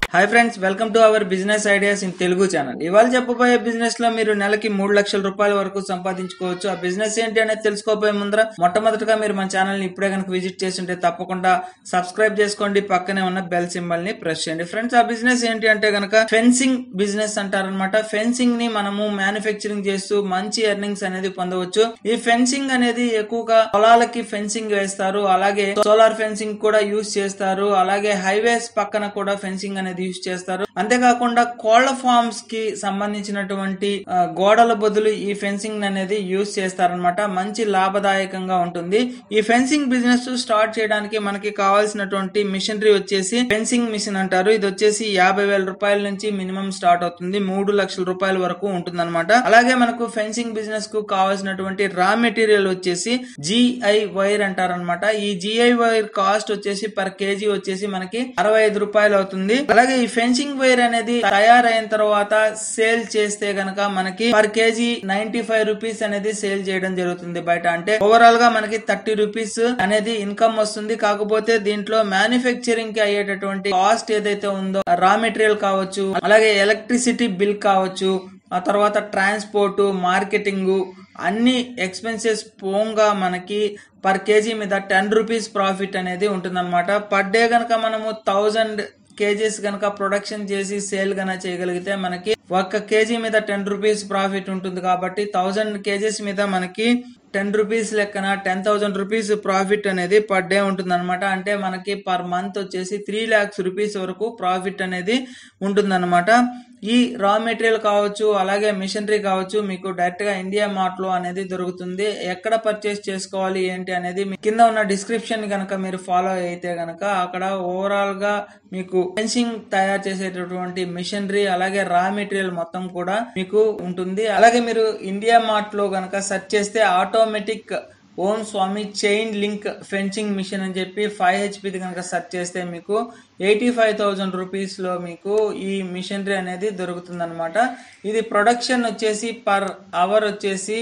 hi friends welcome to our business ideas in Telugu channel ఇవాళ చెప్పబోయే business లో మీరు నెలకి మూడు లక్షల రూపాయల వరకు సంపాదించుకోవచ్చు ఆ బిజినెస్ ఏంటి అనేది తెలుసుకోబోయే ముందర మొట్టమొదటిగా మీరు మన ఛానల్ ని ఇప్పుడే కనుక విజిట్ చేస్తుంటే తప్పకుండా సబ్స్క్రైబ్ చేసుకోండి పక్కనే ఉన్న బెల్ సింబల్ ని ప్రెస్ చేయండి ఫ్రెండ్స్ ఆ బిజినెస్ ఏంటి అంటే గనక ఫెన్సింగ్ బిజినెస్ అంటారనమాట ఫెన్సింగ్ ని మనము మ్యానుఫ్యాక్చరింగ్ చేస్తూ మంచి ఎర్నింగ్స్ అనేది పొందవచ్చు ఈ ఫెన్సింగ్ అనేది ఎక్కువగా పొలాలకి ఫెన్సింగ్ వేస్తారు అలాగే సోలార్ ఫెన్సింగ్ కూడా యూస్ చేస్తారు అలాగే హైవేస్ పక్కన కూడా ఫెన్సింగ్ అనేది యూస్ చేస్తారు అంతేకాకుండా కోళ్ల ఫార్మ్స్ కి సంబంధించినటువంటి ఆ, గోడల బదులు ఈ ఫెన్సింగ్ అనేది యూస్ చేస్తారనమాట మంచి లాభదాయకంగా ఉంటుంది ఈ ఫెన్సింగ్ బిజినెస్ స్టార్ట్ చేయడానికి మనకి కావాల్సినటువంటి మిషనరీ వచ్చేసి ఫెన్సింగ్ మిషన్ అంటారు ఇది వచ్చేసి యాభై వేల రూపాయల నుంచి మినిమం స్టార్ట్ అవుతుంది మూడు లక్షల రూపాయల వరకు ఉంటుంది అలాగే మనకు ఫెన్సింగ్ బిజినెస్ కు కావాల్సినటువంటి రా మెటీరియల్ వచ్చేసి జిఐ వైర్ అంటారనమాట ఈ జిఐ వైర్ కాస్ట్ వచ్చేసి పర్ కేజీ వచ్చేసి మనకి అరవై ఐదు రూపాయలు అవుతుంది అలాగే ఈ ఫెన్సింగ్ వైర్ అనేది తయారైన తర్వాత సేల్ చేస్తే గనక మనకి per KG ninety five rupees అనేది సేల్ చేయడం జరుగుతుంది బయట అంటే ఓవరాల్ గా మనకి థర్టీ రూపీస్ అనేది ఇన్కమ్ వస్తుంది కాకపోతే దీంట్లో మ్యానుఫ్యాక్చరింగ్ కి అయ్యేటటువంటి కాస్ట్ ఏదైతే ఉందో రా మెటీరియల్ కావచ్చు అలాగే ఎలక్ట్రిసిటీ బిల్ కావచ్చు ఆ తర్వాత ట్రాన్స్పోర్ట్ మార్కెటింగ్ అన్ని ఎక్స్పెన్సెస్ పోంగా మనకి పర్ కేజీ మీద టెన్ రూపీస్ ప్రాఫిట్ అనేది ఉంటుందన్నమాట పర్ డే కనుక మనము థౌజండ్ కేజీస్ కనుక ప్రొడక్షన్ చేసి సేల్ గన చేయగలిగితే మనకి ఒక్క కేజీ మీద టెన్ రూపీస్ ప్రాఫిట్ ఉంటుంది కాబట్టి థౌజండ్ కేజీస్ మీద మనకి టెన్ రూపీస్ లెక్కన టెన్ థౌసండ్ రూపీస్ ప్రాఫిట్ అనేది పర్ డే ఉంటుంది అనమాట అంటే మనకి పర్ మంత్ వచ్చేసి త్రీ ల్యాక్స్ రూపీస్ వరకు ప్రాఫిట్ అనేది ఉంటుందన్నమాట ఈ రా మెటీరియల్ కావచ్చు అలాగే మిషనరీ కావచ్చు మీకు డైరెక్ట్ గా ఇండియా మార్ట్ లో అనేది దొరుకుతుంది ఎక్కడ పర్చేస్ చేసుకోవాలి ఏంటి అనేది మీ కింద ఉన్న డిస్క్రిప్షన్ కనుక మీరు ఫాలో అయితే గనక అక్కడ ఓవరాల్ గా మీకు ఫెన్సింగ్ తయారు చేసేటటువంటి మిషనరీ అలాగే రా మెటీరియల్ మొత్తం కూడా మీకు ఉంటుంది అలాగే మీరు ఇండియా మార్ట్ లో గనక సెర్చ్ చేస్తే automatic Om Swami chain link fencing machine అని చెప్పి ఫైవ్ హెచ్పిది కనుక సెర్చ్ చేస్తే మీకు ఎయిటీ ఫైవ్ థౌజండ్ రూపీస్లో మీకు ఈ మిషనరీ అనేది దొరుకుతుంది ఇది ప్రొడక్షన్ వచ్చేసి పర్ అవర్ వచ్చేసి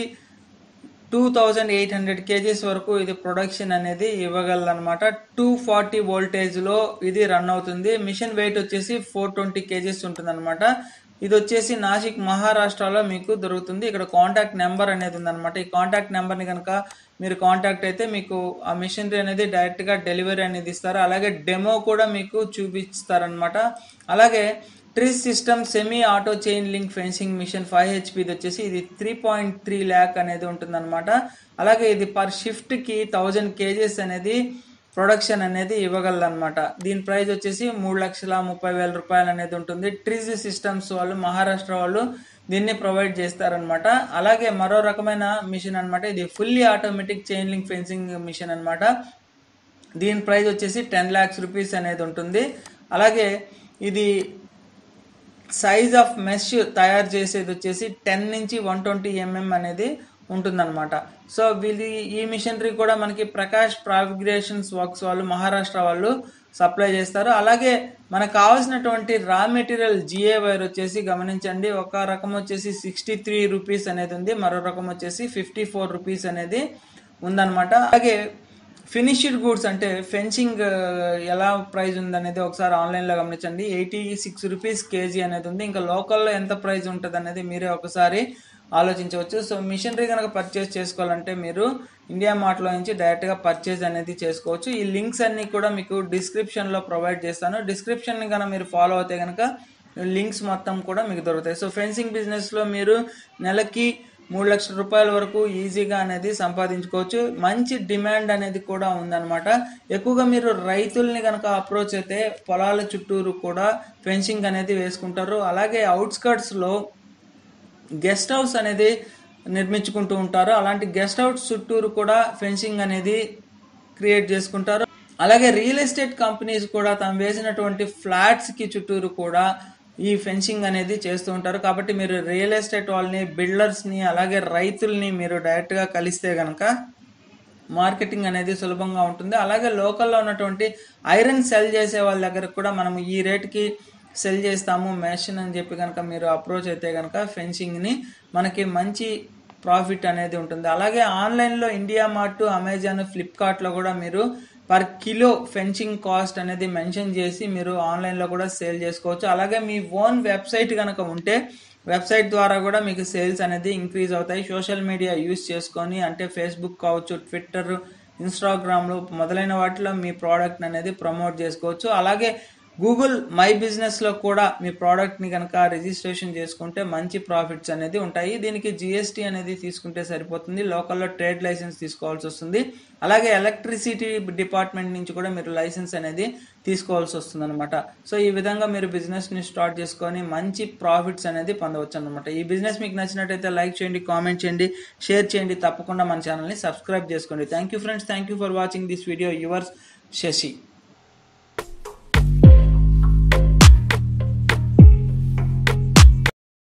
two thousand eight hundred KGs వరకు ఇది ప్రొడక్షన్ అనేది ఇవ్వగలదు అనమాట టూ ఫార్టీ వోల్టేజ్లో ఇది రన్ అవుతుంది మిషన్ వెయిట్ వచ్చేసి ఫోర్ ట్వంటీ కేజీస్ ఉంటుంది ఇది వచ్చేసి నాసిక్ మహారాష్ట్రలో మీకు దొరుకుతుంది ఇక్కడ కాంటాక్ట్ నెంబర్ అనేది ఉందన్నమాట ఈ కాంటాక్ట్ నెంబర్ని కనుక మీరు కాంటాక్ట్ అయితే మీకు ఆ మిషనరీ అనేది డైరెక్ట్గా డెలివరీ అనేది ఇస్తారు అలాగే డెమో కూడా మీకు చూపిస్తారనమాట అలాగే ట్రీస్ system semi auto chain link fencing machine five హెచ్పిది వచ్చేసి ఇది త్రీ పాయింట్ త్రీ ల్యాక్ అనేది ఉంటుందన్నమాట అలాగే ఇది పర్ షిఫ్ట్కి థౌజండ్ కేజెస్ అనేది ప్రొడక్షన్ అనేది ఇవ్వగలదన్నమాట దీని ప్రైస్ వచ్చేసి మూడు లక్షల ముప్పై వేల రూపాయలు అనేది ఉంటుంది ట్రీజ్ సిస్టమ్స్ వాళ్ళు మహారాష్ట్ర వాళ్ళు దీన్ని ప్రొవైడ్ చేస్తారనమాట అలాగే మరో రకమైన మిషన్ అన్నమాట ఇది fully automatic chain link fencing machine అన్నమాట దీని ప్రైస్ వచ్చేసి టెన్ ల్యాక్స్ రూపీస్ అనేది ఉంటుంది అలాగే ఇది సైజ్ ఆఫ్ మెష్ తయారు చేసేది వచ్చేసి టెన్ నుంచి వన్ ట్వంటీ ఎంఎం అనేది ఉంటుందన్నమాట సో వీళ్ళు ఈ మిషనరీ కూడా మనకి ప్రకాష్ ప్రావిగ్రేషన్స్ వర్క్స్ వాళ్ళు మహారాష్ట్ర వాళ్ళు సప్లై చేస్తారు అలాగే మనకు కావాల్సినటువంటి రా మెటీరియల్ జిఏ వైర్ వచ్చేసి గమనించండి ఒక రకం వచ్చేసి సిక్స్టీ త్రీ రూపీస్ అనేది ఉంది మరో రకం వచ్చేసి ఫిఫ్టీ ఫోర్ రూపీస్ అనేది ఉందన్నమాట అలాగే ఫినిష్డ్ గూడ్స్ అంటే ఫెన్సింగ్ ఎలా ప్రైస్ ఉందనేది ఒకసారి ఆన్లైన్లో గమనించండి ఎయిటీ సిక్స్ రూపీస్ కేజీ అనేది ఉంది ఇంకా లోకల్లో ఎంత ప్రైస్ ఉంటుంది అనేది మీరే ఒకసారి ఆలోచించవచ్చు సో మిషనరీ కనుక పర్చేస్ చేసుకోవాలంటే మీరు ఇండియా మార్ట్లో నుంచి డైరెక్ట్గా పర్చేజ్ అనేది చేసుకోవచ్చు ఈ లింక్స్ అన్నీ కూడా మీకు డిస్క్రిప్షన్లో ప్రొవైడ్ చేస్తాను డిస్క్రిప్షన్ని కనుక మీరు ఫాలో అయితే కనుక లింక్స్ మొత్తం కూడా మీకు దొరుకుతాయి సో ఫెన్సింగ్ బిజినెస్లో మీరు నెలకి మూడు లక్షల రూపాయల వరకు ఈజీగా అనేది సంపాదించుకోవచ్చు మంచి డిమాండ్ అనేది కూడా ఉందన్నమాట ఎక్కువగా మీరు రైతుల్ని కనుక అప్రోచ్ అయితే పొలాల చుట్టూరు కూడా ఫెన్సింగ్ అనేది వేసుకుంటారు అలాగే అవుట్స్కట్స్లో గెస్ట్ హౌస్ అనేది నిర్మించుకుంటూ ఉంటారు అలాంటి గెస్ట్ హౌస్ చుట్టూరు కూడా ఫెన్సింగ్ అనేది క్రియేట్ చేసుకుంటారు అలాగే రియల్ ఎస్టేట్ కంపెనీస్ కూడా తాము వేసినటువంటి ఫ్లాట్స్ కి చుట్టూరు కూడా ఈ ఫెన్సింగ్ అనేది చేస్తూ ఉంటారు కాబట్టి మీరు రియల్ ఎస్టేట్ వాళ్ళని బిల్డర్స్ ని అలాగే రైతుల్ని మీరు డైరెక్ట్ గా కలిస్తే గనక మార్కెటింగ్ అనేది సులభంగా ఉంటుంది అలాగే లోకల్లో ఉన్నటువంటి ఐరన్ సెల్ చేసే వాళ్ళ దగ్గర కూడా మనం ఈ రేట్కి సెల్ చేస్తాము మెషిన్ అని చెప్పి కనుక మీరు అప్రోచ్ అయితే కనుక ఫెన్సింగ్ని మనకి మంచి ప్రాఫిట్ అనేది ఉంటుంది అలాగే ఆన్లైన్లో ఇండియా మార్ట్ అమెజాన్ ఫ్లిప్కార్ట్లో కూడా మీరు పర్ కిలో ఫెన్సింగ్ కాస్ట్ అనేది మెన్షన్ చేసి మీరు ఆన్లైన్లో కూడా సేల్ చేసుకోవచ్చు అలాగే మీ ఓన్ వెబ్సైట్ కనుక ఉంటే వెబ్సైట్ ద్వారా కూడా మీకు సేల్స్ అనేది ఇంక్రీజ్ అవుతాయి సోషల్ మీడియా యూస్ చేసుకొని అంటే ఫేస్బుక్ కావచ్చు ట్విట్టర్ ఇన్స్టాగ్రామ్లు మొదలైన వాటిలో మీ ప్రోడక్ట్ అనేది ప్రమోట్ చేసుకోవచ్చు అలాగే గూగుల్ మై బిజినెస్లో కూడా మీ ప్రోడక్ట్ని కనుక రిజిస్ట్రేషన్ చేసుకుంటే మంచి ప్రాఫిట్స్ అనేది ఉంటాయి దీనికి జిఎస్టీ అనేది తీసుకుంటే సరిపోతుంది లోకల్లో ట్రేడ్ లైసెన్స్ తీసుకోవాల్సి వస్తుంది అలాగే ఎలక్ట్రిసిటీ డిపార్ట్మెంట్ నుంచి కూడా మీరు లైసెన్స్ అనేది తీసుకోవాల్సి వస్తుంది అనమాట సో ఈ విధంగా మీరు బిజినెస్ని స్టార్ట్ చేసుకొని మంచి ప్రాఫిట్స్ అనేది పొందవచ్చు అనమాట ఈ బిజినెస్ మీకు నచ్చినట్టయితే లైక్ చేయండి కామెంట్ చేయండి షేర్ చేయండి తప్పకుండా మన ఛానల్ని సబ్స్క్రైబ్ చేసుకోండి thank you friends thank you for watching this video yours Shashi